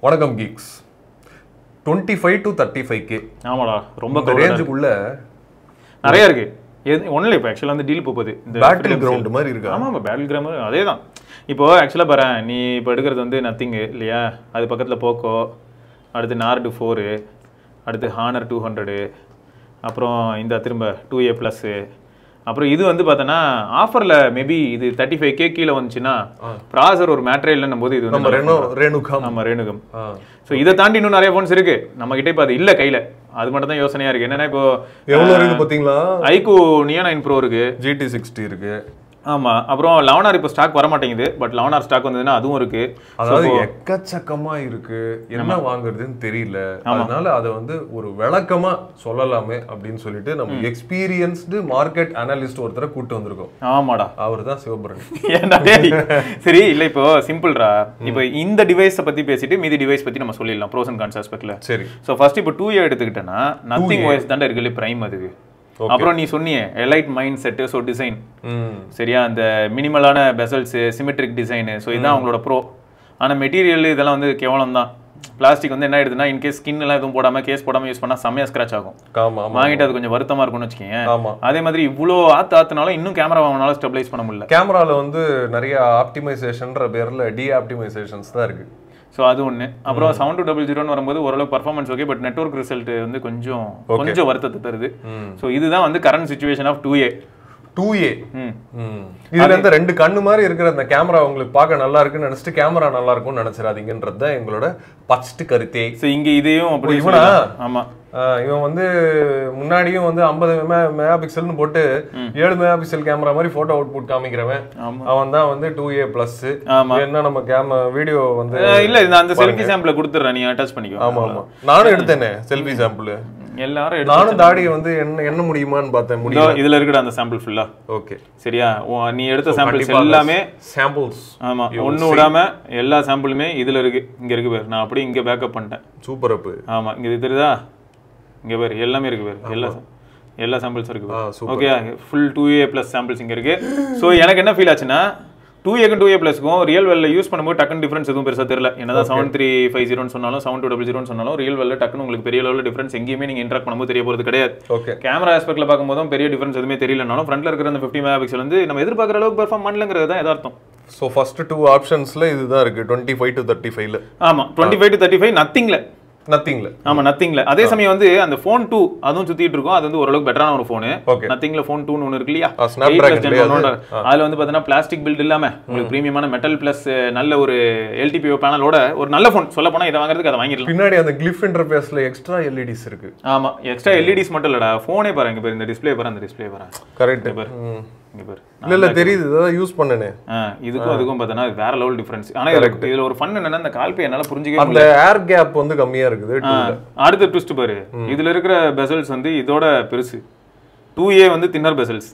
வணக்கம் geeks twenty five to thirty five K ஆமாடா ரொம்ப இந்த crowded ஆ ரேஞ்சுக்குள்ள இருக்கு. நிறைய இருக்கு ஒன்றும் இல்லை இப்போ ஆக்சுவலாக வந்து டீல் போகுது இந்த பேட்டில் கிரவுண்ட் மாதிரி இருக்கா ஆமாம் பேட்டில் கிராமர் அதே தான் இப்போ ஆக்சுவலாக பாரு நீ இப்போ எடுக்கிறது வந்து நத்திங்கு இல்லையா அது பக்கத்தில் போக்கோ அடுத்து நார்டு ஃபோரு அடுத்து ஹானர் டூ ஹண்ட்ரடு அப்புறம் இந்த திரும்ப டூ ஏ ப்ளஸ்ஸு அப்புறம் இது வந்து பார்த்தோன்னா ஆஃபரில் மேபி இது தேர்ட்டி ஃபைவ் கே கீழே வந்துச்சுன்னா ப்ராசர் ஒரு மேட்ரே இல்லைன்னும் போது இது நம்ம வந்து ரெனோ ரேணுகாம் நம்ம ரேணுகம் ஆ. ஸோ இதை தாண்டி இன்னும் நிறைய ஃபோன்ஸ் இருக்கு நம்ம கிட்ட இப்போ அது இல்லை கையில் அது மட்டும் தான் யோசனையாக இருக்கு என்னன்னா இப்போ எவ்வளவு இருக்கு பாத்தீங்களா ஐக்கு நியோ நைன் ப்ரோ இருக்கு ஜிடி சிக்ஸ்டி இருக்கு ஆமா அப்புறம் லெவனார் இப்போ ஸ்டாக் வர மாட்டேங்குது பட் லெவனார் ஸ்டாக் வந்ததுன்னா அதுவும் இருக்கு அதாவது எக்கச்சக்கமா இருக்கு என்ன வாங்குறதுன்னு தெரியல அதனால அதை வந்து ஒரு விளக்கமா சொல்லலாமே அப்படின்னு சொல்லிட்டு நம்ம எக்ஸ்பீரியன்ஸ்டு மார்க்கெட் அனலிஸ்ட் ஒருத்தரை கூட்டு வந்திருக்கோம் ஆமாடா அவர் தான் சிவபுரணி ஏன்டா டேய்? சரி இல்ல இப்போ சிம்பிள்ரா இப்போ இந்த டிவைஸை பத்தி பேசிட்டு மீதி டிவைஸ் பத்தி நம்ம சொல்லிடலாம் ப்ரோஸ் அண்ட் கான்ஸ் ஆஸ்பெக்ட்ல சரி ஸோ ஃபர்ஸ்ட் இப்போ டூ இயர் எடுத்துக்கிட்டேன்னா நத்திங் வாய்ஸ் தாண்டா இருக்குல்ல பிரைம் அதுக்கு அப்புறம் நீ சொன்னியே elite mind set so design ம் சரியா அந்த மினிமலான பெசல்ஸ் சிமெட்ரிக் டிசைனு ஸோ இதுதான் அவங்களோட ப்ரோ ஆனா மெட்டீரியல் இதெல்லாம் வந்து கேவலம் தான் பிளாஸ்டிக் வந்து என்ன ஆயிடுதுன்னா இன்கேஸ் ஸ்கின் எல்லாம் எதுவும் போடாம கேஸ் போடாம யூஸ் பண்ணா செம்மையா ஸ்க்ராச் ஆகும் ஆமா ஆமா வாங்கிட்டு அது கொஞ்சம் வருத்தமா இருக்கும்னு வச்சுக்கோங்க ஆமா அதே மாதிரி இவ்வளோ ஆத்து ஆத்துனாலும் இன்னும் கேமரா வாங்கினாலும் ஸ்டெபிளைஸ் பண்ண முடியல கேமரால வந்து நிறைய ஆப்டிமைசேஷன்ற பேர்ல டி ஆப்டிமைசேஷன்ஸ் தான் இருக்கு ஸோ அது ஒன்று அப்புறம் செவன் டூ டபுள் ஜீரோன்னு வரும்போது ஓரளவுக்கு performance okay but network result வந்து கொஞ்சம் கொஞ்சம் வருத்தத்தை தருது ஸோ இதுதான் வந்து current situation of two A two A ம் இதுல இருந்து ரெண்டு கண்ணு மாதிரி இருக்கிற அந்த கேமரா உங்களுக்கு பார்க்க நல்லா இருக்குன்னு நினைச்சிட்டு கேமரா நல்லா இருக்கும்னு நினைச்சிடாதீங்கன்றது தான் எங்களோட ஃபர்ஸ்ட் கருத்தே ஸோ இங்க இதையும் அப்படி இவனா? சொல்லலாம். ஆமா ஆஹ் இவன் வந்து முன்னாடியும் வந்து ஐம்பது மெகா பிக்சல்னு போட்டு ஏழு மெகா பிக்சல் கேமரா மாதிரி போட்டோ அவுட்புட் காமிக்கிறவன் ஆமா. அவன் தான் வந்து டூ ஏ பிளஸ் ஆமா என்ன நம்ம கேம வீடியோ வந்து அஹ் இல்ல இந்த அந்த செல்ஃபி சாம்பிளை கொடுத்துட்றேன் நீ அட்டாச் பண்ணிக்கோ ஆமா ஆமா நானும் எடுத்தேனே செல்ஃபி சாம்பிள் எல்லாரும் எடுத்து நானும் தாடியை வந்து என்ன என்ன முடியுமான்னு பார்த்தேன் முடியும் இதோ இதுல இருக்குடா அந்த சாம்பிள் ஃபுல்லா ஓகே சரியா உன் நீ எடுத்த சாம்பிள்ஸ் எல்லாமே சாம்பிள்ஸ் ஆமா ஒண்ணு விடாம எல்லா சாம்பிளுமே இதுல இருக்கு இங்க இருக்கு பேர் நான் அப்படியே இங்க பேக்கப் பண்ணிட்டேன் சூப்பர் அப்பு ஆமா இங்க இது தெரியுதா இங்க பேர் எல்லாமே இருக்கு பேர் எல்லா எல்லா சாம்பிள்ஸ் இருக்கு ஆ, okay full two A plus samples இங்க இருக்கு ஸோ எனக்கு என்ன ஃபீல் ஆச்சுன்னா டூ ஏக்கும் டூ ஏ ப்ளஸ்க்கும் ரியல் வெல்ல யூஸ் பண்ணும்போது டக்குன்னு டிஃபரன்ஸ் எதுவும் பெருசா தெரியல என்னதான் செவன் த்ரீ ஃபைவ் ஜீரோன்னு சொன்னாலும் செவன் டூ டபுள் ஜீரோன்னு சொன்னாலும் ரியல் வெல்ல டக்குன்னு உங்களுக்கு பெரிய லெவலில் டிஃபரன்ஸ் எங்கேயுமே நீங்க இன்ட்ராக்ட் பண்ணும்போது தெரிய போறது கிடையாது ஓகே கேமரா ஆஸ்பெக்ட்ல பார்க்கும்போதும் பெரிய டிஃபரன்ஸ் எதுவுமே தெரியலனாலும் ஃப்ரண்ட்ல இருக்கிற அந்த ஃபிஃப்டி மெகா பிக்சல் வந்து நம்ம எதிர்பார்க்குற அளவுக்கு பெர்ஃபார்ம் பண்ணலங்கிறது தான் எதார்த்தம் ஸோ ஃபர்ஸ்ட் டூ ஆப்ஷன்ஸ்ல இதுதான் இருக்கு டுவெண்ட்டி ஃபைவ் டு தேர்ட்டி ஃபைவ்ல ஆமா twenty five to thirty five நத்திங்ல நத்திங்ல ஆமா நத்திங்ல அதே சமயம் வந்து அந்த ஃபோன் டூ அதுவும் சுத்திட்டு இருக்கும் அது வந்து ஓரளவுக்கு பெட்டரான ஒரு ஃபோனு ஓகே நத்திங்ல ஃபோன் டூன்னு ஒன்று இருக்கு இல்லையா ஆ, Snapdragon 8 plus 10 இல்லையா ஒண்ணு உண்டு. அதுல வந்து பார்த்தீங்கன்னா பிளாஸ்டிக் பில்ட் இல்லாம உங்களுக்கு பிரீமியமான மெட்டல் பிளஸ் நல்ல ஒரு எல்டிபிஓ பேனலோட ஒரு நல்ல ஃபோன் சொல்ல போனா இதை வாங்குறதுக்கு அதை வாங்கிடலாம் பின்னாடி அந்த கிளிஃப் இன்டர்ஃபேஸ்ல எக்ஸ்ட்ரா எல்இடிஸ் இருக்கு ஆமா எக்ஸ்ட்ரா எல்இடிஸ் மட்டும் இல்லடா ஃபோனே பாரு இங்க பாரு இந்த டிஸ்ப்ளே பாரு அந்த டிஸ்ப்ளே பாரு கரெக்ட் பாரு இங்க பாரு இல்ல இல்ல தெரியுது இதான் யூஸ் பண்ணனே ஆ, இதுக்கும் அதுக்கும் பார்த்தோன்னா வேற லெவல் டிஃபரன்ஸ் ஆனா இதுல இதுல ஒரு ஃபன் என்னன்னா இந்த கால்பே என்னால புரிஞ்சுக்கவே அந்த ஏர் கேப் வந்து கம்மியா இருக்குது ஆ, அடுத்த ட்விஸ்ட் பாரு இதுல இருக்கிற பெசல்ஸ் வந்து இதோட பெருசு டூ ஏ வந்து தின்னர் பெசல்ஸ்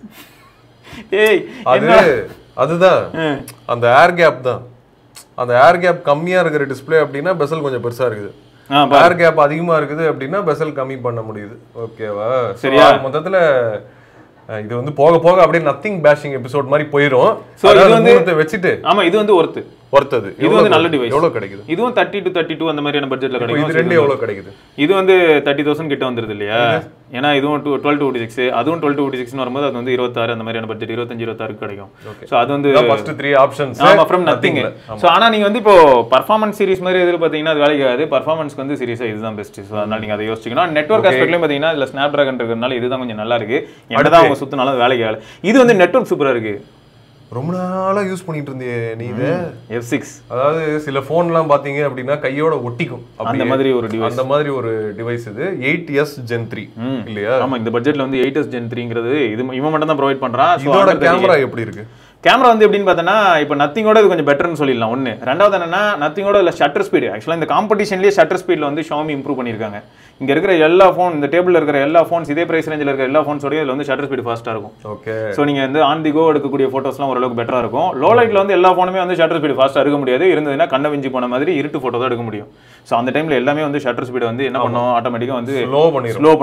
ஏய் அது அதுதான் அந்த ஏர் கேப் தான் அந்த ஏர் கேப் கம்மியா இருக்கிற டிஸ்ப்ளே அப்படின்னா பெசல் கொஞ்சம் பெருசா இருக்குது ஆ, ஏர் கேப் அதிகமா இருக்குது அப்படின்னா பெசல் கம்மி பண்ண முடியுது ஓகேவா சரியா? சரியா மொத்தத்துல அஹ், இது வந்து போக போக அப்படியே நத்திங் பேஷிங் எபிசோட் மாதிரி போயிரும் So, இது அதாவது வந்து- மூணுத்தை வச்சுட்டு ஆமா இது வந்து ஒர்த்து ஒர்த்தது இது வந்து நல்ல டிவைஸ் எவ்வளவு கிடைக்குது இதுவும் தேர்ட்டி டு தேர்ட்டி டூ அந்த மாதிரியான பட்ஜெட்ல இப்போ கிடைக்கும் இது ரெண்டு எவ்வளவு கிடைக்குது இது வந்து தேர்ட்டி தௌசண்ட் கிட்ட வந்துருது இல்லையா ஏன்னா இதுவும் டூ டுவெல் டூ சிக்ஸ் அதுவும் டுவெல் டூ சிக்ஸ்னு வரும்போது அது வந்து இருபத்தாறு அந்த மாதிரியான பட்ஜெட் இருபத்தஞ்சு இருபத்தாறுக்கு கிடைக்கும் ஸோ அது வந்து ஃபர்ஸ்ட் த்ரீ ஆப்ஷன்ஸ் ஆமா ஃப்ரம் நத்திங் ஸோ ஆனா நீங்க வந்து இப்போ பர்ஃபார்மன்ஸ் சீரிஸ் மாதிரி எதில் பார்த்தீங்கன்னா அது வேலைக்கு ஆகாது பர்ஃபார்மன்ஸ்க்கு வந்து சீரிஸா இதுதான் பெஸ்ட் ஸோ அதனால நீங்க அதை யோசிச்சிக்கணும் நெட்ஒர்க் ஆஸ்பெக்ட்லையும் பார்த்தீங்கன்னா இதுல ஸ்னாப் ட்ராகன் இருக்கிறதுனால இதுதான் கொஞ்சம் நல்லா இருக்கு என்னதான் அவங்க சுத்தினாலும் அது வேலைக்கு ஆகல இது வந்து நெட்ஒர்க் சூப்பரா இருக்கு ரொம்ப நாளா யூஸ் பண்ணிட்டு இருந்தியே நீ இதை எஃப் சிக்ஸ் அதாவது சில போன்லாம் பாத்தீங்க அப்படின்னா கையோட ஒட்டிக்கும் அந்த அப்படியே. மாதிரி ஒரு டிவைஸ் அந்த மாதிரி ஒரு டிவைஸ் இது எயிட் எஸ் ஜென் த்ரீ இல்லையா ஆமா இந்த பட்ஜெட்ல வந்து எயிட் எஸ் ஜென் த்ரீங்கிறது இது இவன் மட்டும் தான் ப்ரொவைட் பண்றான் So, இதோட அடுத்தது கேமரா எப்படி இருக்கு கேமரா வந்து எப்படின்னு பார்த்தோன்னா இப்போ நத்திங்கோட இது கொஞ்சம் பெட்டர்னு சொல்லிடலாம் ஒன்று ரெண்டாவது என்னன்னா நத்திங்கோட இல்லை ஷட்டர் ஸ்பீடு ஆக்சுவலாக இந்த காம்படிஷன்லேயே ஷட்டர் ஸ்பீடில் வந்து ஷாமி இம்ப்ரூவ் பண்ணியிருக்காங்க இங்கே இருக்கிற எல்லா ஃபோன் இந்த டேபிளில் இருக்கிற எல்லா ஃபோன்ஸ் இதே பிரைஸ் ரேஞ்சில் இருக்கிற எல்லா ஃபோன்ஸோடய இதில் வந்து ஷட்டர் ஸ்பீடு ஃபாஸ்ட்டாக இருக்கும் ஓகே ஸோ நீங்கள் வந்து ஆன் தி கோ எடுக்கக்கூடிய ஃபோட்டோஸ்லாம் ஓரளவுக்கு பெட்டராக இருக்கும் லோ லைட்டில் வந்து எல்லா ஃபோனுமே வந்து ஷட்டர் ஸ்பீடு ஃபாஸ்ட்டாக எடுக்க முடியாது இருந்ததுன்னா கண்ணை விஞ்சி போன மாதிரி இருட்டு ஃபோட்டோ தான் எடுக்க முடியும் ஸோ அந்த டைமில் எல்லாமே வந்து ஷட்டர் ஸ்பீடு வந்து என்ன பண்ணும் ஆட்டோமேட்டிக்காக வந்து லோ பண்ணிரும் ஸ்லோ பண்ணிடும்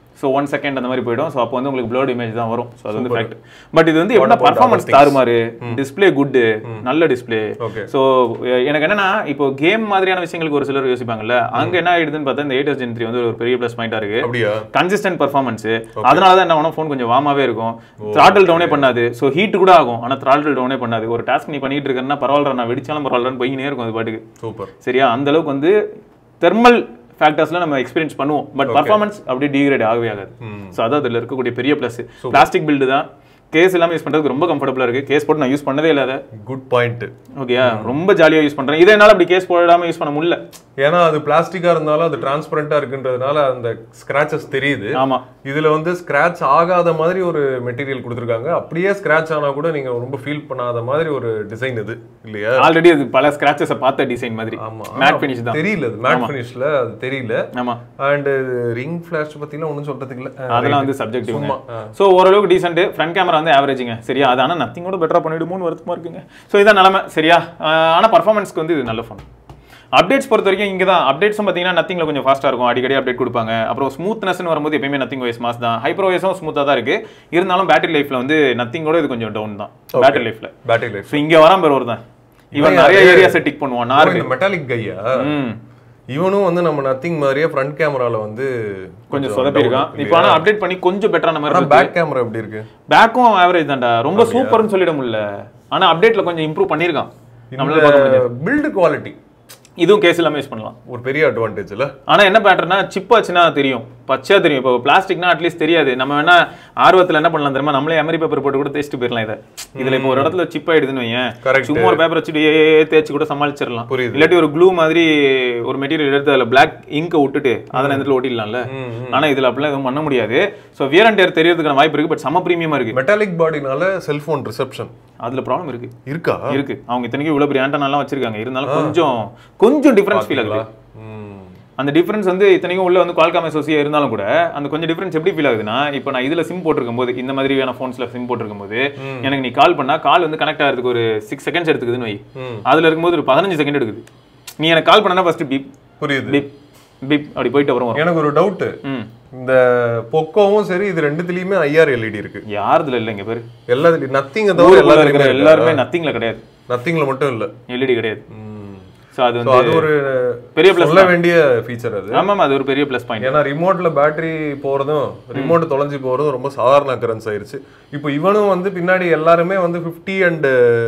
ஸோ ஒன் செகண்ட் அந்த மாதிரி போயிடும் ஸோ அப்போ வந்து உங்களுக்கு ப்ளோட் இமேஜ் தான் வரும் ஸோ அது வந்து ஃபேக்ட் பட் இது வந்து எப்படின்னா about பர்ஃபார்மன்ஸ் other things? தாறுமாறு டிஸ்ப்ளே குட்டு நல்ல டிஸ்ப்ளே Okay. ஸோ எனக்கு என்னன்னா இப்போ கேம் மாதிரியான விஷயங்களுக்கு ஒரு சிலர் யோசிப்பாங்கல்ல அங்க என்ன ஆயிடுதுன்னு பார்த்தா இந்த எயிட் ஜென் த்ரீ வந்து ஒரு பெரிய ப்ளஸ் பாயிண்டா இருக்கு அப்படியா கன்சிஸ்டன்ட் பர்ஃபார்மன்ஸ் அதனால தான் என்ன ஆகும் ஃபோன் கொஞ்சம் வார்மாவே இருக்கும் த்ராட்டில் டவுனே பண்ணாது ஸோ ஹீட் கூட ஆகும் ஆனா த்ராட்டில் டவுனே பண்ணாது ஒரு டாஸ்க் நீ பண்ணிட்டு இருக்கேன்னா பரவாயில்ல நான் வெடிச்சாலும் பரவாயில்லன்னு போய்கினே இருக்கும் அது பாட்டுக்கு சூப்பர் சரியா அந்த அளவுக்கு வந்து தெர்மல் ஃபேக்டர்ஸ்ல நம்ம எக்ஸ்பீரியன்ஸ் பண்ணுவோம் பட் பர்ஃபார்மன்ஸ் அப்படியே டிகிரேட் ஆகவே ஆகாது ஸோ அதான் அதில் இருக்கக்கூடிய பெரிய ப்ளஸ் பிளாஸ்டிக் பில்டு தான் கேஸ் எல்லாமே யூஸ் பண்றதுக்கு ரொம்ப கம்ஃபர்டபுளா இருக்கு கேஸ் போட்டு நான் யூஸ் பண்ணதே இல்லை அதை குட் பாயிண்ட் ஓகேயா ரொம்ப ஜாலியா யூஸ் பண்றேன் இதை என்னால அப்படி கேஸ் போடாம யூஸ் பண்ண முடியல ஏன்னா அது பிளாஸ்டிக்கா இருந்தாலும் அது டிரான்ஸ்பரண்டா இருக்குன்றதுனால அந்த ஸ்கிராச்சஸ் தெரியுது ஆமா இதுல வந்து ஸ்கிராச் ஆகாத மாதிரி ஒரு மெட்டீரியல் கொடுத்துருக்காங்க அப்படியே ஸ்கிராச் ஆனா கூட நீங்க ரொம்ப ஃபீல் பண்ணாத மாதிரி ஒரு டிசைன் இது இல்லையா ஆல்ரெடி அது பல ஸ்கிராச்சஸை பார்த்த டிசைன் மாதிரி ஆமா மேட் ஃபினிஷ் தான் தெரியல அது மேட் ஃபினிஷ்ல அது தெரியல ஆமா அண்ட் ரிங் ஃபிளாஷ் பத்திலாம் ஒன்றும் சொல்றதுக்கு இல்ல அதெல்லாம் வந்து சப்ஜெக்டிவ் சும்மா ஆ. ஸோ ஓரளவுக்கு டீசென்ட் ஃப்ரண்ட் கேமரா வந்து ஆவரேஜிங்க சரியா அது ஆனால் நத்திங்கோட பெட்டரா பண்ணிடுமோன்னு வருத்தமா இருக்குங்க ஸோ இதான் நிலமை சரியா ஆஹ் ஆனா பர்ஃபார்மன்ஸ்க்கு வந்து இது நல்ல ஃபோன் அப்டேட்ஸ் பொறுத்த வரைக்கும் இங்கே தான் அப்டேட்ஸும் பார்த்தீங்கன்னா நத்திங்கில் கொஞ்சம் ஃபாஸ்ட்டாக இருக்கும் அடிக்கடி அப்டேட் கொடுப்பாங்க அப்புறம் ஸ்மூத்னஸ்னு வரும்போது எப்பயுமே நத்திங் ஓஎஸ் மாஸ் தான் ஹைப்பர் ஓஎஸும் ஸ்மூத்தாக தான் இருக்கு இருந்தாலும் பேட்டரி லைஃப்ல வந்து நத்திங்கோட இது கொஞ்சம் டவுன் தான் பேட்டரி லைஃப்ல பேட்டரி லைஃப் ஸோ இங்கே வரான் பேர் ஒரு தான் இவன் நிறைய ஏரியாஸை டிக் பண்ணுவான் நார் இந்த மெட்டாலிக் கையா ம் இவனும் வந்து நம்ம நத்திங் மாதிரியே ஃப்ரண்ட் கேமரால வந்து கொஞ்சம் சொதப்பிருக்கான் இப்போ ஆனால் அப்டேட் பண்ணி கொஞ்சம் பெட்டரான மாதிரி இருக்கு. பேக் கேமரா எப்படி இருக்கு பேக்கும் ஆவரேஜ் தான்டா ரொம்ப சூப்பர்னு சொல்லிட முடியல ஆனா அப்டேட்ல கொஞ்சம் இம்ப்ரூவ் பண்ணிருக்கான் நம்மளால பார்க்க முடியாது இந்த பில்டு குவாலிட்டி இதுவும் கேஸ் இல்லாம யூஸ் பண்ணலாம் ஒரு பெரிய அட்வான்டேஜ்ல ஆனா என்ன பேட்டர்னா சிப் ஆச்சுன்னா தெரியும் பச்சையா தெரியும் இப்போ பிளாஸ்டிக்னா அட்லீஸ்ட் தெரியாது நம்ம வேணா ஆர்வத்துல என்ன பண்ணலாம் தெரியுமா நம்மளே எமரி பேப்பர் போட்டு கூட தேய்ச்சிட்டு போயிடலாம் இதை இதுல இப்போ ஒரு இடத்துல சிப் ஆயிடுதுன்னு வையேன் Correct. சும்மா ஒரு பேப்பர் வச்சுட்டு ஏ, ஏ, தேய்ச்சி கூட சமாளிச்சிடலாம் புரியுது. இல்லாட்டி ஒரு க்ளூ மாதிரி ஒரு மெட்டீரியல் எடுத்து அதில் பிளாக் இங்கை விட்டுட்டு அதை நேரத்தில் ஓட்டிடலாம்ல ஆனா இதுல அப்படிலாம் எதுவும் பண்ண முடியாது ஸோ வியர் அண்ட் டேர் தெரியறதுக்கான வாய்ப்பு இருக்கு பட் செம ப்ரீமியமா இருக்கு மெட்டாலிக் பாடினால செல்போன் ரிசப்ஷன் அதுல ப்ராப்ளம் இருக்கு இருக்கா இருக்கு அவங்க இத்தனைக்கும் இவ்வளவு பெரிய ஆண்டனாலாம் வச்சிருக்காங்க இருந்தாலும் கொஞ்சம் கொஞ்சம் டிஃபரன்ஸ் ஃபீல் ஆகுது ம். அந்த டிஃபரன்ஸ் வந்து இத்தனைக்கும் உள்ள வந்து குவால்காம் எஸ்ஓசியா இருந்தாலும் கூட அந்த கொஞ்சம் டிஃபரன்ஸ் எப்படி ஃபீல் ஆகுதுன்னா இப்போ நான் இதுல சிம் போட்டிருக்கும் போது இந்த மாதிரியான ஃபோன்ஸ்ல சிம் போட்டிருக்கும் போது எனக்கு நீ கால் பண்ணா கால் வந்து கனெக்ட் ஆகிறதுக்கு ஒரு சிக்ஸ் செகண்ட்ஸ் எடுத்துக்குதுன்னு வை ம். அதுல இருக்கும்போது ஒரு பதினஞ்சு செகண்ட் எடுக்குது நீ எனக்கு கால் பண்ணனா ஃபர்ஸ்ட் பிப் புரியுது பிப் பிப் அப்படி போயிட்டு அப்புறம் வரும் எனக்கு ஒரு டவுட் ம் இந்த பொக்கோவும் சரி இது ரெண்டுத்துலயுமே ஐஆர் எல்இடி இருக்கு யாருதுல இல்லை இங்க பேரு எல்லாத்துலயும் நத்திங் தவிர ஊருக்குள்ள இருக்கிற எல்லாத்துலயுமே எல்லாருமே நத்திங்ல கிடையாது நத்திங்ல மட்டும் இல்ல எல்இடி கிடையாது ம். ஸோ அது So, வந்து அது ஒரு பெரிய ப்ளஸ் சொல்ல வேண்டிய ஃபீச்சர் அது ஆமாம் அது ஒரு பெரிய ப்ளஸ் பாயிண்ட் ஏன்னா ரிமோட்ல பேட்டரி போறதும் ரிமோட் தொலைஞ்சு போறதும் ரொம்ப சாதாரண அக்கரன்ஸ் ஆயிருச்சு இப்போ இவனும் வந்து பின்னாடி எல்லாருமே வந்து 50 அண்ட்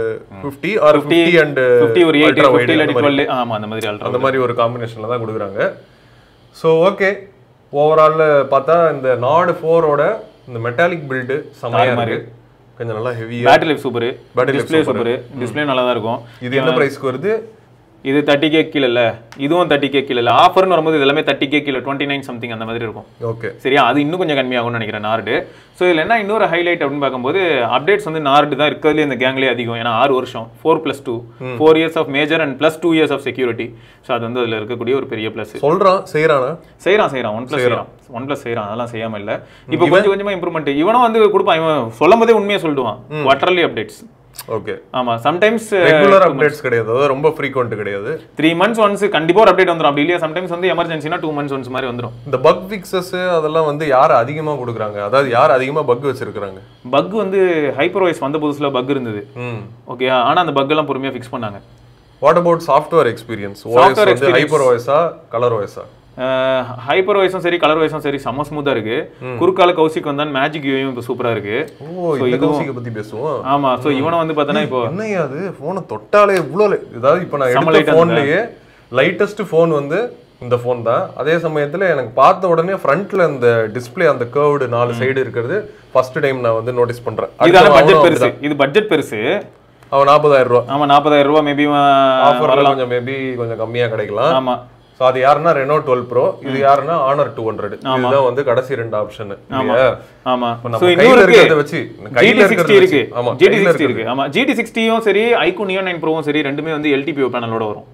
50 ஆர் 50 அண்ட் ஃபிஃப்டி ஒரு எயிட் ஃபிஃப்டி இல்லாட்டி டுவெல் ஆமா அந்த மாதிரி அல்ட்ரா அந்த மாதிரி ஒரு காம்பினேஷன்ல தான் கொடுக்குறாங்க ஸோ ஓகே ஓவரால் பார்த்தா இந்த நாடு ஃபோரோட இந்த மெட்டாலிக் பில்டு செமையா இருக்கு கொஞ்சம் நல்லா ஹெவியா battery life super Battery life display super display நல்லா தான் இருக்கும் இது என்ன பிரைஸ்க்கு வருது இது தேர்ட்டி கே கீழே இல்ல இதுவும் தேர்ட்டி கே கீழே இல்ல ஆஃபர்னு வரும்போது இது எல்லாமே தேர்ட்டி கே கீழே டுவெண்ட்டி நைன் சம்திங் அந்த மாதிரி இருக்கும் ஓகே சரியா அது இன்னும் கொஞ்சம் கம்மியாகும்னு நினைக்கிறேன் நார்டு ஸோ இதில் என்ன இன்னொரு ஹைலைட் அப்படின்னு பார்க்கும்போது அப்டேட்ஸ் வந்து நார்டு தான் இருக்கிறதுலே இந்த கேங்லேயே அதிகம் ஏன்னா ஆறு வருஷம் four plus two four years of major and plus two years of security so அது வந்து அதில் இருக்கக்கூடிய ஒரு பெரிய ப்ளஸ் சொல்றான் செய்யறானா செய்யறான் செய்யறான் ஒன் பிளஸ் செய்யறான் ஒன் பிளஸ் செய்யறான் அதெல்லாம் செய்யாம இல்ல இப்போ கொஞ்சம் கொஞ்சமா இம்ப்ரூவ்மெண்ட் இவனும் வந்து கொடுப்பான் இவன் சொல்லும் போதே உண்மையை சொல்லிடுவான் குவார்டர்லி அப்டேட்ஸ் ஓகே ஆமா சம்டைம்ஸ் ரெகுலர் அப்டேட்ஸ் கிடையாது அதாவது ரொம்ப ஃப்ரீக்வெண்ட் கிடையாது த்ரீ மந்த்ஸ் ஒன்ஸ் கண்டிப்பா ஒரு அப்டேட் வந்துடும் அப்படி இல்லையா சம்டைம்ஸ் வந்து எமர்ஜென்சினா டூ மந்த்ஸ் ஒன்ஸ் மாதிரி வந்துடும் இந்த பக் ஃபிக்ஸஸ் அதெல்லாம் வந்து யார் அதிகமா கொடுக்குறாங்க அதாவது யார் அதிகமா பக் வச்சிருக்காங்க பக் வந்து ஹைப்பர் வாய்ஸ் வந்த புதுசுல பக் இருந்தது ம் ஓகே ஆனா அந்த பக் எல்லாம் பொறுமையா ஃபிக்ஸ் பண்ணாங்க what about software experience OS Software வந்து ஹைப்பர் ஓஎஸா கலர் ஓஎஸா ஹைப்பர் வாய்ஸும் சரி கலர் வாய்ஸும் சரி செம்ம ஸ்மூத்தா இருக்கு குறுக்கால கௌசிக் வந்தான் மேஜிக் யூயும் இப்போ சூப்பரா இருக்கு ஓ இந்த கௌசிக்க பத்தி பேசுவோம் ஆமா சோ இவனும் வந்து பார்த்தோன்னா இப்போ என்னையா அது போனை தொட்டாலே இவ்வளோ li- அதாவது இப்போ நான் செம்ம எடுத்த light ஆ ஃபோன்லயே லைட்டஸ்ட் ஃபோன் வந்து இந்த ஃபோன் தான் அதே சமயத்துல எனக்கு பார்த்த உடனே ஃப்ரண்ட்ல இந்த டிஸ்ப்ளே அந்த கர்வ்டு நாலு சைடு இருக்கிறது ஃபர்ஸ்ட் டைம் நான் வந்து நோட்டீஸ் பண்றேன் இதான அடுத்து பட்ஜெட் அவனும் பெருசு இது பட்ஜெட் பெருசு அவன் நாற்பதாயிரம் ரூபா ஆமா நாற்பதாயிரம் ரூபாய் மேபி ஆஃபர்ல கொஞ்சம் மேபி கொஞ்சம் கம்மியா கிடைக்கலாம் ஆமா ஸோ அது யாருன்னா ரெனோ டுவெல் ப்ரோ இது யாருன்னா ஆனர் டூ ஹண்ட்ரட் இதுதான் வந்து கடைசி ரெண்டு ஆப்ஷன் இல்லையா ஆமா நம்ம சோ கையில இன்னொரு இருக்கிறத இருக்கு வச்சு கையில GT60 இருக்கிறத இருக்கு வச்சு ஆமா GT60 கையில இருக்கு ஆமா GT60யும் சரி ஐக்கூ நியோ நைன் ப்ரோவும் சரி ரெண்டுமே வந்து எல்டிபிஓ பேனலோட வரும்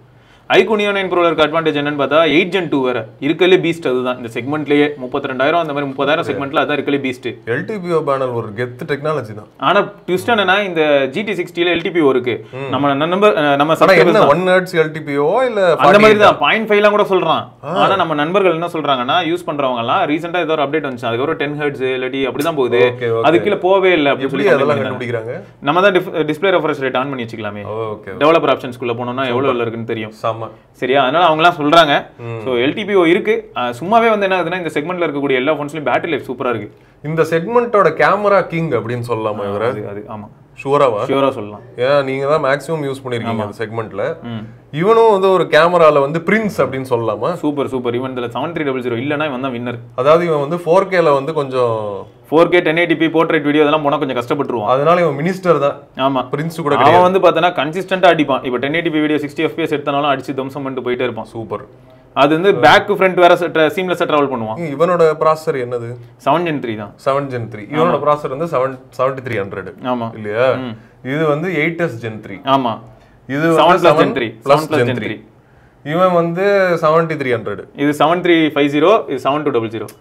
ஐகோ நியோ நைன் ப்ரோல இருக்க அட்வான்டேஜ் என்னன்னு பார்த்தா எயிட் ஜென் டூ வேற இருக்கலே பீஸ்ட் அதுதான் இந்த செக்மெண்ட்லயே முப்பத்தி ரெண்டாயிரம் அந்த மாதிரி முப்பதாயிரம் செக்மெண்ட்ல அதான் இருக்கலே பீஸ்ட் எல்டிபிஓ பேனல் ஒரு கெத்து டெக்னாலஜி தான் ஆனா ட்விஸ்ட் என்னன்னா இந்த ஜிடி சிக்ஸ்டில எல்டிபிஓ இருக்கு நம்ம நம்பர் நம்ம ஆனா subscribers என்ன தான். ஒன் ஹெர்ட்ஸ் எல்டிபிஓ இல்ல அந்த மாதிரி தான் பாயிண்ட் ஃபைவ்லாம் கூட சொல்றான் ஆனா நம்ம நண்பர்கள் என்ன சொல்றாங்கன்னா யூஸ் பண்றவங்க எல்லாம் ரீசெண்டா ஏதோ ஒரு அப்டேட் வந்துச்சு அதுக்கப்புறம் டென் ஹெர்ட்ஸ் இல்லாட்டி அப்படிதான் போகுது Okay, okay. அது கீழே போவே இல்லை அப்படின்னு எப்படி சொல்லி அதெல்லாம் complaint பண்ணாங்க. கண்டுபிடிக்கிறாங்க நம்ம தான் டிஸ்பிளே ரெஃபரன்ஸ் ரேட் ஆன் பண்ணி வச்சுக்கலாமே ஓகே டெவலப்பர் ஆப்ஷன்ஸ்குள்ள போனோம்னா எவ்வளவு இருக்குன்னு தெரியும் செம்ம சரியா அதனால அவங்கலாம் சொல்றாங்க ஸோ எல்டிபிஓ இருக்கு அஹ் சும்மாவே வந்து என்ன ஆகுதுன்னா இந்த செக்மெண்ட்ல இருக்கக்கூடிய எல்லா ஃபோன்ஸ்லயும் பேட்டரி லைஃப் சூப்பரா இருக்கு இந்த செக்மெண்ட்டோட கேமரா கிங் அப்படின்னு சொல்லலாமா இவர அது அது ஆமா ஷூராவா ஷியூரா சொல்லலாம் ஏன் நீங்க தான் மேக்ஸிமம் யூஸ் பண்ணிருக்கீங்க அந்த செக்மெண்ட்ல ம். இவனும் வந்து ஒரு கேமரால வந்து பிரின்ஸ் அப்படின்னு சொல்லலாமா சூப்பர் சூப்பர் இவன் இதுல செவன் த்ரீ டபுள் ஜீரோ இல்லைன்னா இவன் தான் வின்னர் அதாவது இவன் வந்து ஃபோர் கேல வந்து கொஞ்சம் four K ten eighty P portrait video இதெல்லாம் போனா கொஞ்சம் கஷ்டப்பட்டுருவான் அதனால இவன் மினிஸ்டர் தான் ஆமா பிரின்ஸ் கூட கிடையாது அவன் வந்து பார்த்தனா கன்சிஸ்டன்டா அடிப்பான் இப்போ ten eighty P video sixty FPS எடுத்தனாலும் அடிச்சு தம்சம் பண்ணிட்டு போயிட்டே இருப்பான் சூப்பர் அது வந்து பேக் ஃப்ரண்ட் வேற சீம்லெஸ்ஸா டிராவல் பண்ணுவான் இவனோட ப்ராசஸர் என்னது செவன் ஜென் த்ரீ தான் செவன் ஜென் த்ரீ இவனோட ப்ராசஸர் வந்து செவன் செவன்டி த்ரீ ஹண்ட்ரட் ஆமா இல்லையா இது வந்து எயிட் எஸ் ஜென் த்ரீ ஆமா இது seven plus gen three plus seven plus gen gen three three இவன் வந்து செவன்டி த்ரீ ஹண்ட்ரட் இது செவன் த்ரீ ஃபைவ் ஜீரோ இது seven two double zero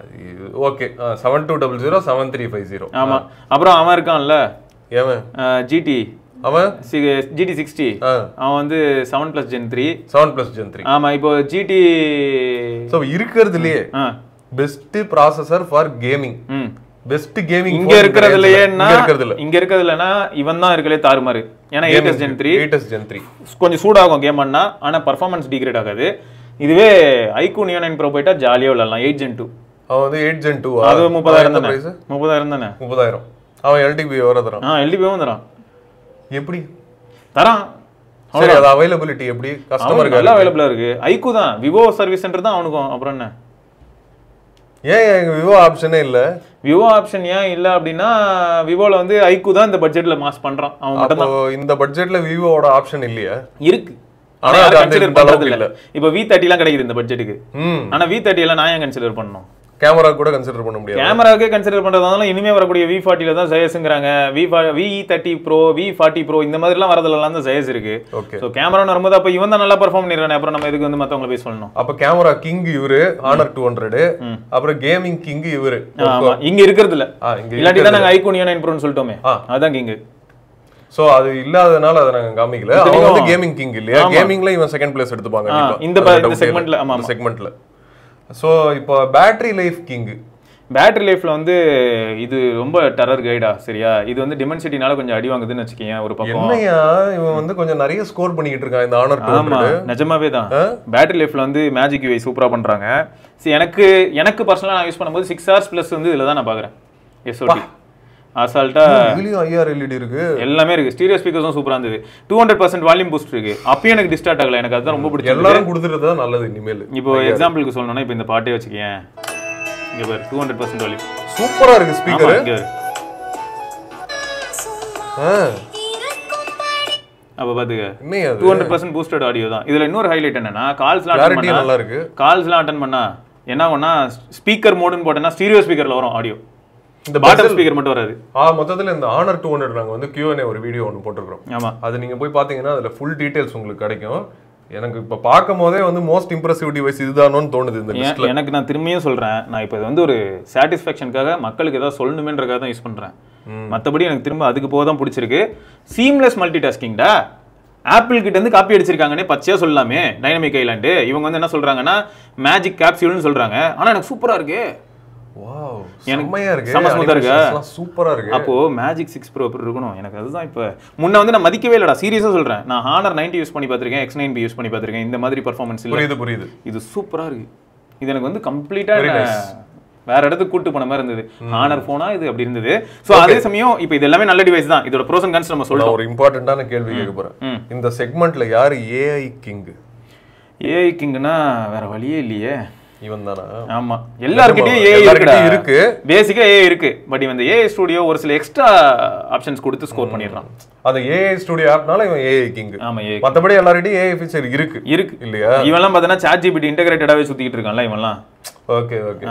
okay seven two double zero seven three five zero ஆமா அப்புறம் அவன் இருக்கான்ல ஏவன் GT அவன் ஜிடி சிக்ஸ்டி ஆ அவன் வந்து seven plus gen three seven plus gen three ஆமா இப்போ ஜிடி ஸோ இருக்கிறதுலயே ஆ பெஸ்ட் ப்ராசஸர் ஃபார் கேமிங் ம் பெஸ்ட் கேமிங் இங்க இருக்கிறதுலயேன்னா இருக்கிறது இல்ல இங்க இருக்கிறதுலனா இவன் தான் இருக்கலே தாறுமாறு ஏன்னா eight S gen three eight S gen three கொஞ்சம் சூடாகும் கேம் ஆனா ஆனா பர்ஃபார்மன்ஸ் டிகிரேட் ஆகாது இதுவே ஐக்கூ நியோ நைன் ப்ரோ போயிட்டா ஜாலியா விளையாடலாம் எயிட் ஜென் டூ அவன் வந்து எயிட் ஜென் டூ அது முப்பதாயிரம் தானே பிரைஸ் முப்பதாயிரம் தானே முப்பதாயிரம் அவன் எல்டிபி வர தரான் ஆ எல்டிபியும் தரான் எப்படி தரான் சரி அது அவைலபிலிட்டி எப்படி அவனுக்கு கஸ்டமருக்கு நல்லா அவைலபிளா இருக்கு ஐக்கூ தான் விவோ சர்வீஸ் சென்டர் தான் அவனுக்கும் அப்புறம் என்ன ஏன் எங்க விவோ ஆப்ஷனே இல்ல விவோ ஆப்ஷன் ஏன் இல்ல அப்படின்னா விவோல வந்து ஐக்கூ தான் இந்த பட்ஜெட்ல மாஸ் பண்றான் அவன் மட்டும் அப்போ இந்த பட்ஜெட்ல விவோட ஆப்ஷன் இல்லையா இருக்கு ஆனா ஆனா அது யாரும் அந்த கன்சிடர் இந்த பண்றது அளவுக்கு இல்ல இப்போ வி தேர்ட்டி எல்லாம் கிடைக்குது இந்த பட்ஜெட்டுக்கு ம் ஆனா வி தேர்ட்டி எல்லாம் நான் ஏன் கன்சிடர் பண்ணணும் கேமரா கூட கன்சிடர் பண்ண முடியாது கேமராவுக்கே கன்சிடர் பண்றதால இனிமே வரக்கூடிய வி ஃபார்ட்டில தான் ஜெயஸ்ங்கிறாங்க V V thirty pro V forty pro இந்த மாதிரிலாம் வரதுலாம் தான் ஜெயஸ் இருக்கு ஓகே ஸோ கேமரான்னு வரும்போது அப்போ இவன் தான் நல்லா பெர்ஃபார்ம் பண்ணிடுறானே அப்புறம் நம்ம இதுக்கு வந்து மத்தவங்கள போய் சொல்லணும் அப்ப கேமரா கிங் இவரு ஆனர் டூ ஹண்ட்ரட் அப்புறம் கேமிங் கிங் இவரு ஆமா இங்க இருக்கிறது இல்ல ஆ, இங்க இல்லாட்டி தான் நாங்க ஐகோன் நியோ நைன் ப்ரோன்னு சொல்லிட்டோமே ஆ. அதான் கிங்கு சோ அது இல்லாதனால அதை நாங்க காமிக்கல அவன் வந்து கேமிங் கிங் இல்லையா கேமிங்ல இவன் செகண்ட் பிளேஸ் எடுத்துப்பாங்க ஆ, கண்டிப்பா. இந்த அதுல ப- இந்த doubt இல்ல. segmentல, ஆமா, இந்த செக்மெண்ட்ல சோ இப்போ பேட்டரி லைஃப் கிங் பேட்டரி லைஃப்ல வந்து இது ரொம்ப டெரர் கைடா சரியா இது வந்து டிமென்சிட்டினால கொஞ்சம் அடி வாங்குதுன்னு வச்சுக்கேன் ஒரு பக்கம் என்னையா இவன் வந்து கொஞ்சம் நிறைய ஸ்கோர் பண்ணிக்கிட்டு இருக்கான் இந்த ஆனர் டூ ஆமா நிஜமாவே தான் பேட்டரி லைஃப்ல வந்து மேஜிக் யூஐ சூப்பரா பண்றாங்க சரி எனக்கு எனக்கு பர்சனலா நான் யூஸ் பண்ணும்போது சிக்ஸ் ஹவர்ஸ் பிளஸ் வந்து இதுல தான் நான் பாக்குறேன் எஸ்ஓடி அசால்ட்டா இதுலயும் ஐஆர் எல்இடி இருக்கு எல்லாமே இருக்கு ஸ்டீரியோ ஸ்பீக்கர்ஸும் சூப்பரா இருந்தது two hundred percent volume boost இருக்கு அப்பயும் எனக்கு டிஸ்டார்ட் ஆகல எனக்கு அதுதான் ரொம்ப பிடிச்சது எல்லாரும் கொடுத்துட்டு தான் நல்லது இனிமேல் இப்போ எக்ஸாம்பிளுக்கு சொல்லணும்னா இப்போ இந்த பாட்டே வச்சுக்கேன் இங்க பாரு டூ ஹண்ட்ரட் பர்சன்ட் வால்யூம் சூப்பரா இருக்கு ஸ்பீக்கர் இங்க பாரு. அப்ப பாத்துக்க என்னையா அது two hundred percent boosted audio தான் இதுல இன்னொரு ஹைலைட் என்னன்னா கால்ஸ்லாம் அட்டன் கிளாரிட்டி பண்ணா நல்லா இருக்கு கால்ஸ்லாம் அட்டன் பண்ணா என்ன ஆகும்னா ஸ்பீக்கர் மோடுன்னு போட்டேன்னா ஸ்டீரியோ ஸ்பீக்கர்ல வரும் ஆடியோ இந்த பாட்டம் ஸ்பீக்கர் மட்டும் வராது ஆ மொத்தத்துல இந்த ஆனர் டூ ஹண்ட்ரட் நாங்க வந்து Q&A ஒரு வீடியோ ஒன்று போட்டிருக்கிறோம் ஆமா அது நீங்க போய் பாத்தீங்கன்னா அதுல ஃபுல் டீடைல்ஸ் உங்களுக்கு கிடைக்கும் எனக்கு இப்ப பார்க்கும் போதே வந்து மோஸ்ட் இம்ப்ரெசிவ் டிவைஸ் இதுதானோன்னு தோணுது இந்த ஏன் லிஸ்ட்ல எனக்கு நான் திரும்பியும் சொல்றேன் நான் இப்போ இது வந்து ஒரு சாட்டிஸ்ஃபேக்ஷனுக்காக மக்களுக்கு ஏதாவது சொல்லணுமேன்றக்காக தான் யூஸ் பண்றேன் மத்தபடி எனக்கு திரும்ப அதுக்கு போக தான் பிடிச்சிருக்கு சீம்லெஸ் மல்டி டாஸ்கிங்டா ஆப்பிள் கிட்ட இருந்து காப்பி அடிச்சிருக்காங்கன்னே பச்சையா சொல்லலாமே டைனமிக் ஐலாண்டு இவங்க வந்து என்ன சொல்றாங்கன்னா மேஜிக் கேப்சியூல்னு சொல்றாங்க ஆனா எனக்கு சூப்பரா இருக்கு வாவ் எனக்கு செம்மையா இருக்கு செம்ம smooth ஆ இருக்கா? சூப்பரா இருக்கு அப்போ மேஜிக் சிக்ஸ் ப்ரோ அப்படி இருக்கணும் எனக்கு அதுதான் இப்போ முன்ன வந்து நான் மதிக்கவே இல்லடா சீரியஸா சொல்றேன் நான் ஹானர் 90 யூஸ் பண்ணி பார்த்திருக்கேன் எக்ஸ் நைன் பி யூஸ் பண்ணி பார்த்திருக்கேன் இந்த மாதிரி பர்ஃபார்மன்ஸ் இல்ல புரியுது புரியுது இது சூப்பரா இருக்கு இது எனக்கு வந்து கம்ப்ளீட்டா வேற இடத்துக்கு கூட்டு போன மாதிரி இருந்தது ஹானர் போனா இது அப்படி இருந்தது சோ அதே சமயம் இப்போ இது எல்லாமே நல்ல டிவைஸ் தான் இதோட ப்ரோஸ் அண்ட் கன்ஸ் நம்ம சொல்றோம் நான் ஒரு இம்பார்ட்டன்டான கேள்வி கேட்க போறேன் ம். இந்த செக்மெண்ட்ல யாரு ஏஐ கிங் ஏஐ கிங்னா வேற வழியே இல்லையே இவன் தானா ஆமா எல்லார்கிட்டயும் ஏஐ எல்லார்கிட்டயும் இருக்கு இருக்கு பேசிக்கா ஏஐ இருக்கு பட் இந்த ஏஐ ஸ்டுடியோ ஒரு சில எக்ஸ்ட்ரா ஆப்ஷன்ஸ் கொடுத்து ஸ்கோர் பண்ணிடுறான் அந்த ஏஐ ஸ்டுடியோ ஆப்னால இவன் ஏஐ கிங் ஆமா ஏஐ மத்தபடி எல்லார்கிட்டயும் ஏஐ ஃபீச்சர் இருக்கு இருக்கு இல்லையா இவன்லாம் பார்த்தீங்கன்னா சாட் ஜிபிடி இன்டகிரேட்டடாவே சுத்திக்கிட்டு இருக்கான்ல இவன்லாம் ஓகே ஓகே ஆ.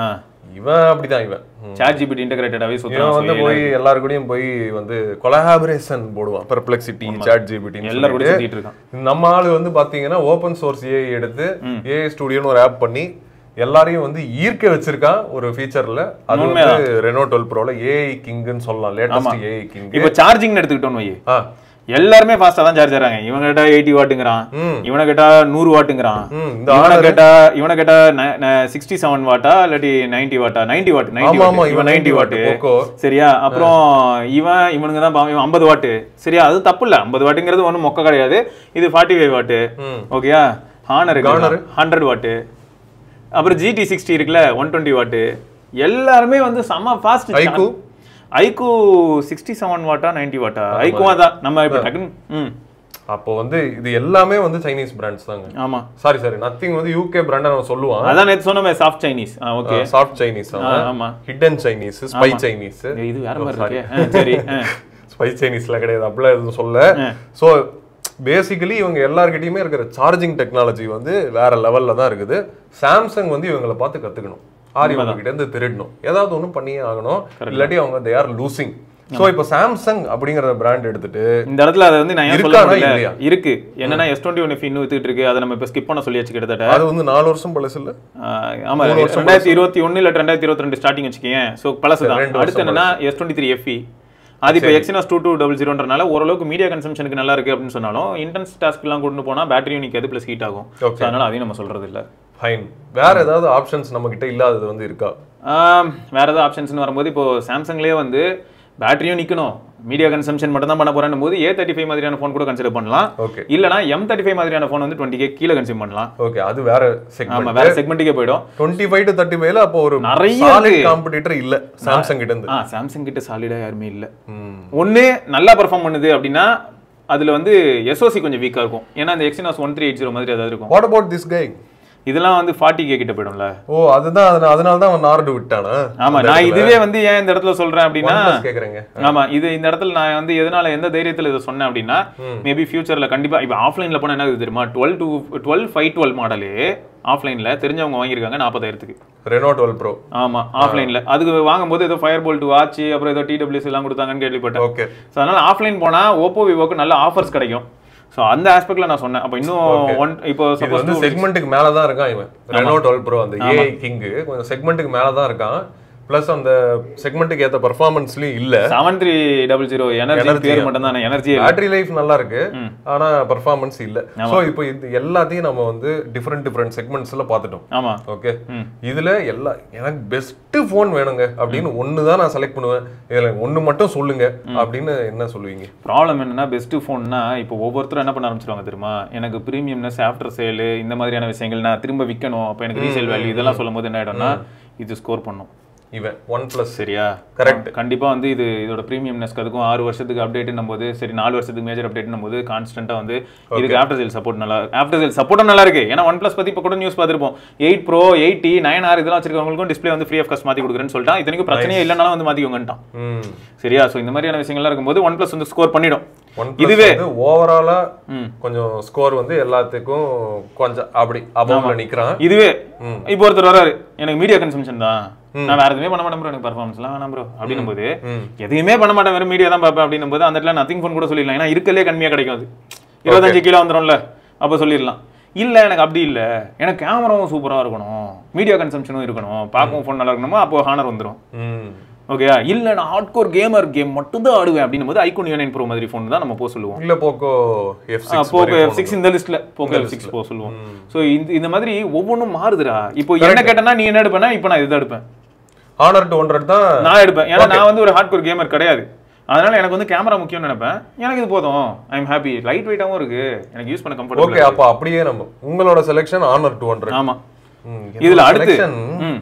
இவன் அப்படிதான் இவன் ம். சாட் ஜிபிடி இன்டகிரேட்டடாவே இவன் சுத்தம் வந்து போய் எல்லாரு கூடயும் போய் வந்து கொலாபரேஷன் போடுவான் பெர்ப்ளெக்சிட்டி சாட் ஜிபிடி எல்லாரும் கூட சுத்திட்டு இருக்கான் நம்ம ஆளு வந்து பாத்தீங்கன்னா ஓபன் சோர்ஸ் ஏஐ எடுத்து ஏஐ ஸ்டுடியோன்னு ஒரு ஆப் பண்ணி எல்லாரையும் வந்து ஈர்க்க வச்சிருக்கான் ஒரு ஃபீச்சர்ல அது வந்து ரெனோ டுவெல் ப்ரோல ஏஐ கிங்னு சொல்லலாம் லேட்டஸ்ட் ஏஐ கிங் இப்போ சார்ஜிங் எடுத்துக்கிட்டோம் வை ஆ எல்லாருமே ஃபாஸ்டா தான் சார்ஜ் ஆறாங்க இவங்க கேட்டா எயிட்டி வாட்டுங்கிறான் ம். இவனை கேட்டா நூறு வாட்டுங்கிறான் ம், இந்த இவனை கேட்டா இவனை கேட்டா சிக்ஸ்டி செவன் வாட்டா இல்லாட்டி நைன்டி வாட்டா நைன்டி வாட் நைன்டி ஆமா, ஆமா, வாட் இவன் இவன் நைன்டி 90 வாட்டு வாட்டு, Poco. சரியா அப்புறம் இவன் இவனுங்க தான் பாவம், இவன் ஐம்பது வாட்டு சரியா அது தப்பு இல்ல ஐம்பது வாட்டுங்கிறது ஒன்றும் மொக்க கிடையாது இது ஃபார்ட்டி ஃபைவ் வாட்டு ம். ஓகேயா ஹானர் ஹண்ட்ரட் வாட்டு அப்புறம் ஜிடி சிக்ஸ்டி இருக்குல்ல ஒன் டுவெண்ட்டி வாட்டு எல்லாருமே வந்து செம்ம fast iQOO? IQOO sixty seven வாட்டா நைன்டி வாட்டா ஐக்குவா தான் நம்ம இப்போ டக்குன்னு ம் அப்போ வந்து இது எல்லாமே வந்து சைனீஸ் பிராண்ட்ஸ் தாங்க ஆமா சாரி சாரி நத்திங் வந்து யூகே பிராண்ட் அவன் சொல்லுவான் அதான் நேத்து சொன்னமே soft Chinese okay soft Chinese ஆமா ஹிடன் சைனீஸ் ஸ்பை சைனீஸ் இது வேற மாதிரி இருக்கே ஆ, சரி ஆ. ஸ்பை சைனீஸ்ல கிடையாது அப்படிலாம் எதுவும் சொல்ல ஸோ பேசிக்கலி இவங்க எல்லார்கிட்டயுமே இருக்கிற சார்ஜிங் டெக்னாலஜி வந்து வேற லெவல்ல தான் இருக்குது சாம்சங் வந்து இவங்களை பார்த்து கத்துக்கணும் ஆர் இவங்க கிட்ட இருந்து திருடணும் ஏதாவது ஒன்றும் பண்ணியே ஆகணும் இல்லாட்டி அவங்க தே ஆர் லூசிங் ஸோ இப்போ சாம்சங் அப்படிங்கிற பிராண்ட் எடுத்துட்டு இந்த இடத்துல அதை வந்து நான் ஏன் சொல்ல இருக்கானா முடியல இல்லையா? இருக்கு என்னன்னா எஸ் டுவெண்ட்டி ஒன் இன்னும் வித்துட்டு இருக்கு அதை நம்ம இப்போ ஸ்கிப் பண்ண சொல்லியாச்சு கிட்டத்தட்ட அது வந்து நாலு வருஷம் பழசு இல்ல ஆ, ஆமா ரெண்டாயிரத்தி இருபத்தி ஒன்னு இல்ல ரெண்டாயிரத்தி இருபத்தி ரெண்டு ஸ்டார்டிங் வச்சுக்கேன் ஸோ பழசு தான் ரெண்டு அடுத்து என்னன்னா எஸ் டுவெண்ட்டி த்ரீ எஃப்இ அது இப்போ எக்ஸினாஸ் டூ டூ டபுள் ஜீரோன்றனால ஓரளவுக்கு மீடியா கன்சம்ஷனுக்கு நல்லா இருக்கு அப்படின்னு சொன்னாலும் இன்டென்ஸ் டாஸ்க்லாம் கொண்டு போனா பேட்டரியும் நிற்காது ப்ளஸ் ஹீட் ஆகும் So, அதனால அதையும் நம்ம சொல்றது இல்ல ஃபைன் வேற ஏதாவது ஆப்ஷன்ஸ் நம்ம கிட்ட இல்லாதது வந்து இருக்கா ஆம், வேற ஏதாவது ஆப்ஷன்ஸ்னு வரும்போது இப்போ சாம்சங்லேயே வந்து பேட்டரியும் நிக்கணும் மீடியா கன்சம்ஷன் மட்டும் தான் பண்ண போறேன் போது ஏ தேர்ட்டி ஃபைவ் மாதிரியான ஃபோன் கூட கன்சிடர் பண்ணலாம் ஓகே இல்லனா எம் தேர்ட்டி ஃபைவ் மாதிரியான ஃபோன் வந்து டுவெண்ட்டி கே கீழே கன்சியூம் பண்ணலாம் ஓகே அது வேற ஆமா செக்மெண்ட் வேற செக்மெண்ட்டுக்கே போயிடும் டுவெண்ட்டி ஃபைவ் டு தேர்ட்டி ஃபைவ்ல அப்போ ஒரு நிறைய சாலிட் காம்படிட்டர் இல்ல சாம்சங் கிட்ட இருந்து ஆ சாம்சங் கிட்ட சாலிடா யாருமே இல்ல ம். ஒண்ணு நல்லா பெர்ஃபார்ம் பண்ணுது அப்படின்னா அதுல வந்து எஸ்ஓசி கொஞ்சம் வீக்கா இருக்கும் ஏன்னா அந்த Exynos one three eight zero மாதிரி ஏதாவது இருக்கும் வாட் அபவுட் திஸ் கை இதெல்லாம் வந்து ஃபார்ட்டி கே கிட்ட போயிடும்ல ஓ அதுதான் அதனால அதனால தான் அவன் நார்டு விட்டானா ஆமா நான் இதுவே வந்து ஏன் இந்த இடத்துல சொல்றேன் அப்படின்னா OnePlus கேக்குறேங்க ஆமா இது இந்த இடத்துல நான் வந்து எதனால எந்த தைரியத்துல இதை சொன்னேன் அப்படின்னா மேபி ஃபியூச்சர்ல கண்டிப்பா இப்போ ஆஃப்லைன்ல போனா என்ன ஆகுது தெரியுமா twelve two twelve five twelve model ஆஃப்லைன்ல தெரிஞ்சவங்க வாங்கியிருக்காங்க நாற்பதாயிரத்துக்கு ரெனோ டுவெல் ப்ரோ ஆமா ஆஃப்லைன்ல அதுக்கு வாங்கும்போது ஏதோ ஃபயர் போல்ட் வாட்ச் அப்புறம் ஏதோ டிடபிள்யூஸ் எல்லாம் கொடுத்தாங்கன்னு கேள்விப்பட்டேன் ஓகே ஸோ அதனால ஆஃப்லைன் போனா ஓப்போ விவோக்கு நல்ல ஆஃபர்ஸ் கிடைக்கும் ஸோ அந்த ஆஸ்பெக்ட்ல நான் சொன்னேன் அப்போ இன்னும் ஒன் இப்போ இது சப்போஸ் வந்து செக்மெண்ட்டுக்கு மேல தான் இருக்கான் இவன் ரெனோ டுவெல் ப்ரோ அந்த ஏஐ கிங் கொஞ்சம் செக்மெண்ட்டுக்கு மேல தான் இருக்கான் பிளஸ் அந்த செக்மெண்ட்டுக்கு ஏத்த பெர்ஃபார்மன்ஸ்லயும் இல்ல seven three double zero energy Energy, பேர் மட்டும் தான் எனர்ஜி பேட்டரி லைஃப் நல்லா இருக்கு ஆனா பெர்ஃபார்மன்ஸ் இல்ல சோ இப்போ இது எல்லாத்தையும் நம்ம வந்து டிஃப்ரெண்ட் டிஃப்ரெண்ட் செக்மெண்ட்ஸ்ல பார்த்துட்டோம் ஆமா ஓகே இதுல எல்லா எனக்கு பெஸ்ட் ஃபோன் வேணுங்க அப்படின்னு ஒன்னு தான் நான் செலக்ட் பண்ணுவேன் இதுல ஒன்னு மட்டும் சொல்லுங்க அப்படின்னு என்ன சொல்லுவீங்க ப்ராப்ளம் என்னன்னா பெஸ்ட் ஃபோன்னா இப்போ ஒவ்வொருத்தரும் என்ன பண்ண ஆரம்பிச்சிருவாங்க தெரியுமா எனக்கு ப்ரீமியம்னஸ் ஆஃப்டர் சேல் இந்த மாதிரியான விஷயங்கள் நான் திரும்ப விற்கணும் அப்போ எனக்கு ரீசேல் வேல்யூ இதெல்லாம் சொல்லும்போது என்ன ஆயிடும்னா இது ஸ்கோர் பண்ணும் இவன் ஒன் பிளஸ் சரியா Correct. கண்டிப்பா வந்து இது இதோட ப்ரீமியம்னஸ்க்கு அதுக்கும் ஆறு வருஷத்துக்கு அப்டேட்னும் போது சரி நாலு வருஷத்துக்கு மேஜர் அப்டேட்னும் போது கான்ஸ்டன்ட்டா வந்து இதுக்கு ஆஃப்டர் சேல் சப்போர்ட் நல்லா ஆஃப்டர் சேல் சப்போர்ட்டும் நல்லா இருக்கு ஏன்னா ஒன் பிளஸ் பத்தி இப்போ கூட நியூஸ் பார்த்திருப்போம் eight pro eighty nine R இதெல்லாம் வச்சிருக்கவங்களுக்கும் டிஸ்ப்ளே வந்து ஃப்ரீ ஆஃப் காஸ்ட் மாத்தி கொடுக்குறேன்னு சொல்லிட்டான் இத்தனைக்கும் பிரச்சனையே இல்லைனாலும் வந்து மாத்திக்கோங்கன்ட்டான் ம் சரியா சோ இந்த மாதிரியான விஷயங்கள்லாம் இருக்கும்போது ஒன் பிளஸ் வந்து ஸ்கோர் பண்ணிடும் ஒன் இதுவே இதுவே ஓவராலா கொஞ்சம் ஸ்கோர் வந்து எல்லாத்துக்கும் கொஞ்சம் அப்படி அபவுல நிக்கிறான் இதுவே இப்போ ஒருத்தர் வராரு எனக்கு மீடியா கன்சம்ஷன் தான் நான் வேற எதுவுமே பண்ண மாட்டேன் bro, எனக்கு பர்ஃபார்மன்ஸ்லாம் வேணாம் ப்ரோ அப்படின்னும் போது எதையுமே பண்ண மாட்டேன் வெறும் மீடியா தான் பார்ப்பேன் அப்படின்னும் போது அந்த இடத்துல நத்திங் ஃபோன் கூட சொல்லிடலாம் ஏன்னா இருக்கலே கம்மியா கிடைக்கும் அது இருபத்தஞ்சு கிலோ வந்துடும்ல அப்போ சொல்லிடலாம் இல்ல எனக்கு அப்படி இல்ல எனக்கு கேமராவும் சூப்பரா இருக்கணும் மீடியா கன்சம்ஷனும் இருக்கணும் பார்க்கவும் ஃபோன் நல்லா இருக்கணுமா அப்போ ஹானர் வந்துடும் ம் ஓகேயா இல்ல நான் ஹார்ட்கோர் கேமர் கேம் மட்டும் தான் ஆடுவேன் அப்படின்னும் போது ஐகோன் யூனியன் ப்ரோ மாதிரி ஃபோன் தான் நம்ம போக சொல்லுவோம் இல்ல Poco F six Poco F six இந்த லிஸ்ட்ல போக்கோ எஃப் சிக்ஸ் போக சொல்லுவோம் ஸோ இந்த இந்த மாதிரி ஒவ்வொன்றும் மாறுதுடா இப்போ என்ன கேட்டனா நீ என்ன எடுப்பேன்னா இப்போ நான் இதை எடுப்பேன் ஹானர் டூ ஹண்ட்ரட் தான் நான் எடுப்பேன் ஏன்னா நான் வந்து ஒரு ஹார்ட்கோர் கேமர் கிடையாது அதனால எனக்கு வந்து கேமரா முக்கியம்னு நினைப்பேன் எனக்கு இது போதும் ஐ எம் ஹாப்பி லைட் வெயிட்டாகவும் இருக்கு எனக்கு யூஸ் பண்ண கம்ஃபர்டபுள் ஓகே அப்ப அப்படியே நம்ம உங்களோட செலெக்ஷன் ஹானர் டூ ஹண்ட்ரட் ஆமா இதுல அடுத்து ம்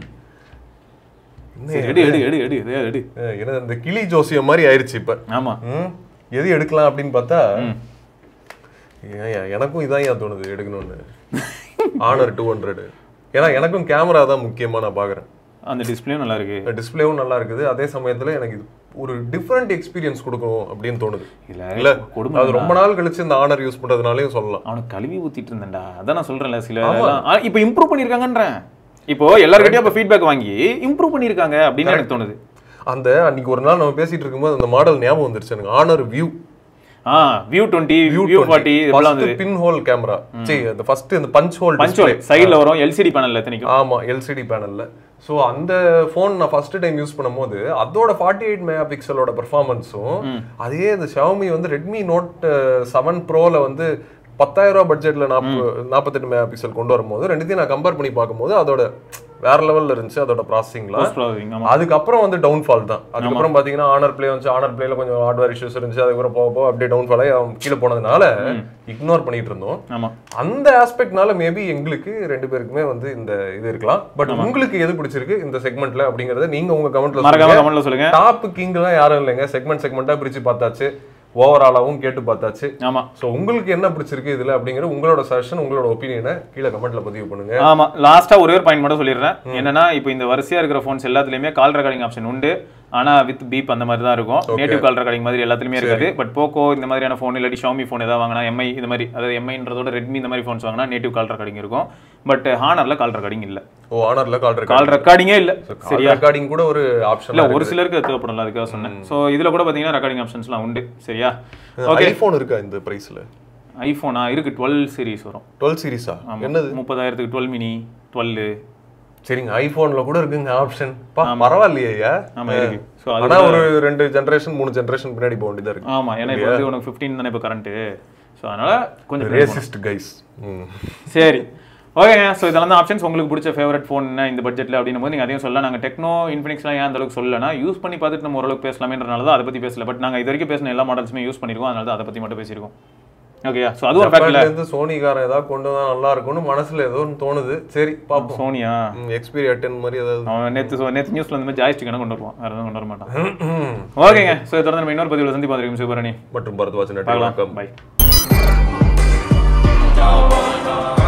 என்ன சரி, எடு எடு எடு எடு எடு எடு எனது அந்த கிளி ஜோசியம் மாதிரி ஆயிருச்சு இப்ப ஆமா ம் எது எடுக்கலாம் அப்படின்னு பார்த்தா ஏன் எனக்கும் இதான் ஏன் தோணுது எடுக்கணும்னு ஆனர் டூ ஹண்ட்ரட் ஏன்னா எனக்கும் கேமரா தான் முக்கியமா நான் பாக்குறேன் அந்த டிஸ்பிளேயும் நல்லா இருக்கு டிஸ்பிளேவும் நல்லா இருக்குது அதே சமயத்துல எனக்கு இது ஒரு டிஃப்ரெண்ட் எக்ஸ்பீரியன்ஸ் கொடுக்கணும் அப்படின்னு தோணுது இல்ல இல்ல கொடுமை அது ரொம்ப நாள் கழிச்சு இந்த ஆனர் யூஸ் பண்றதுனாலயும் சொல்லலாம் அவனுக்கு கழுவி ஊத்திட்டு இருந்தேன்டா அதான் நான் சொல்றேன்ல சில இதெல்லாம். ஆ, இப்போ இம்ப்ரூவ் பண்ணிருக்காங்கன்றேன் இப்போ எல்லார்கிட்டயும் அப்ப ஃபீட்பேக் வாங்கி இம்ப்ரூவ் பண்ணிருக்காங்க அப்படின்னு எனக்கு தோணுது அந்த அன்னைக்கு ஒரு நாள் நம்ம பேசிட்டு இருக்கும்போது அந்த மாடல் ஞாபகம் வந்துருச்சு எனக்கு ஆனர் வியூ ஆ வியூ டுவெண்ட்டி வியூ ஃபார்ட்டி இதெல்லாம் வந்து பின் ஹோல் கேமரா சரி அந்த ஃபர்ஸ்ட் இந்த பஞ்ச் ஹோல் பஞ்சோல் சைடுல வரும் எல்சிடி பேனல்ல எத்தனைக்கும் ஆமா எல்சிடி பேனல்ல ஸோ அந்த ஃபோன் நான் ஃபர்ஸ்ட் டைம் யூஸ் பண்ணும்போது அதோட ஃபார்ட்டி எயிட் மெகா பிக்சலோட பெர்ஃபார்மன்ஸும் அதே இந்த ஷவமி வந்து ரெட்மி நோட் செவன் ப்ரோல வந்து பத்தாயிரம் ரூபாய் பட்ஜெட்ல நாற்பது நாற்பத்தெட்டு மெகா பிக்சல் கொண்டு வரும்போது ரெண்டுத்தையும் நான் கம்பேர் பண்ணி பார்க்கும்போது அதோட வேற லெவல்ல இருந்துச்சு அதோட ப்ராசஸிங்லாம் Post processing, ஆமா அதுக்கப்புறம் வந்து டவுன்ஃபால் தான் அதுக்கப்புறம் பாத்தீங்கன்னா ஆனர் பிளே வந்து ஆனர் பிளேல கொஞ்சம் ஹார்ட்வேர் இஷ்யூஸ் இருந்துச்சு அதுக்கப்புறம் போக போக அப்படியே டவுன்ஃபால் ஆகி அவன் கீழே போனதுனால இக்னோர் பண்ணிட்டு இருந்தோம் ஆமா அந்த ஆஸ்பெக்ட்னால மேபி எங்களுக்கு ரெண்டு பேருக்குமே வந்து இந்த இது இருக்கலாம் பட் உங்களுக்கு எது பிடிச்சிருக்கு இந்த செக்மெண்ட்ல அப்படிங்கறத நீங்க உங்க கமெண்ட்ல மறக்காம கமெண்ட்ல சொல்லுங்க டாப் கிங்லாம் யாரும் இல்லைங்க செக்மெண்ட் செக்மெண்டா பிரிச்சு பார்த்தாச்சு ஓவராலாவும் கேட்டு பார்த்தாச்சு ஆமா சோ உங்களுக்கு என்ன பிடிச்சிருக்கு இதுல அப்படிங்கிற உங்களோட சஜஷன் உங்களோட ஒப்பீனியனை கீழே கமெண்ட்ல பதிவு பண்ணுங்க ஆமா லாஸ்டா ஒரே ஒரு பாயிண்ட் மட்டும் சொல்லிடுறேன் என்னன்னா இப்போ இந்த வரிசையா இருக்கிற ஃபோன்ஸ் எல்லாத்துலயுமே கால் ரெக்கார்டிங் ஆப்ஷன் உண்டு ஆனா வித் பீப் அந்த மாதிரி தான் இருக்கும் நேட்டிவ் கால் ரெக்கார்டிங் மாதிரி எல்லாத்துலயுமே இருக்காது பட் போக்கோ இந்த மாதிரியான ஃபோன் இல்லாட்டி ஷாமி ஃபோன் ஏதாவது வாங்கினா எம்ஐ இந்த மாதிரி அதாவது எம்ஐன்றதோட ரெட்மி இந்த மாதிரி ஃபோன்ஸ் வாங்கினா நேட்டிவ் கால் ரெக்கார்டிங் இருக்கும் பட் ஹானர்ல கால் ரெக்கார்டிங் இல்ல ஓ ஆனர்ல கால் கால் ரெக்கார்ட் ரெக்கார்டிங்கே இல்ல கால் ரெக்கார்டிங் கூட ஒரு ஆப்ஷன் இல்ல ஒரு சிலருக்கு அது தேவைப்படும்ல அதுக்காக சொன்னேன் சோ இதுல கூட பாத்தீங்கன்னா ரெக்கார்டிங் ஆப்ஷன்ஸ்லாம் உண்டு சரியா ஓகே ஐபோன் இருக்கா இந்த பிரைஸ்ல ஐபோனா இருக்கு டுவெல் சீரிஸ் வரும் டுவெல் சீரிஸா என்னது முப்பதாயிரத்துக்கு டுவெல் மினி டுவெல் சரிங்க ஐபோன்ல கூட இருக்குங்க ஆப்ஷன் பா பரவாயில்லையா ஆமா இருக்கு ஸோ அது ஆனா ஒரு ரெண்டு ஜெனரேஷன் மூணு ஜெனரேஷன் பின்னாடி போக வேண்டியதா இருக்கு ஆமா ஏன்னா இப்போ வந்து உனக்கு ஃபிஃப்டீன் தானே இப்போ கரண்ட்டு ஸோ அதனால கொஞ்சம் ரேசிஸ்ட் கைஸ் சரி ஓகேங்க ஸோ இதெல்லாம் தான் ஆப்ஷன்ஸ் உங்களுக்கு பிடிச்ச ஃபேவரட் ஃபோன் என்ன இந்த பட்ஜெட்டில் அப்படின்னும் போது நீங்கள் அதையும் சொல்லலாம் நாங்கள் டெக்னோ இன்ஃபினிக்ஸ்லாம் ஏன் அந்த அளவுக்கு சொல்லலைன்னா யூஸ் பண்ணி பார்த்துட்டு நம்ம ஓரளவுக்கு பேசலாமேன்றனால தான் அதை பத்தி பேசல பட் நாங்கள் இது வரைக்கும் பேசின எல்லா மாடல்ஸுமே யூஸ் பண்ணியிருக்கோம் அதனால தான் அதை பற்றி மட்டும் பேசியிருக்கோம் ஓகேயா ஸோ அது ஒரு ஃபேக்ட் ஜப்பான்ல இருந்து சோனிகாரன் ஏதாவது கொண்டு வந்தா நல்லா இருக்கும்னு மனசுல ஏதோ ஒன்று தோணுது சரி பாப்போம் சோனியா எக்ஸ்பீரியா டென் மாதிரி ஏதாவது அவன் நேற்று நேற்று நியூஸ்ல இந்த மாதிரி ஜாய்ஸ்டிக் கொண்டு வருவான் வேறு எதுவும் கொண்டு வர மாட்டான் ஓகேங்க ஸோ தொடர்ந்து நம்ம இன்னொரு பதிவில் சந்திப்போம் வந்திருக்கோம் சிவபரணி மற்றும் பரத்வாஜன் பார்க்கலாம் வணக்கம் பை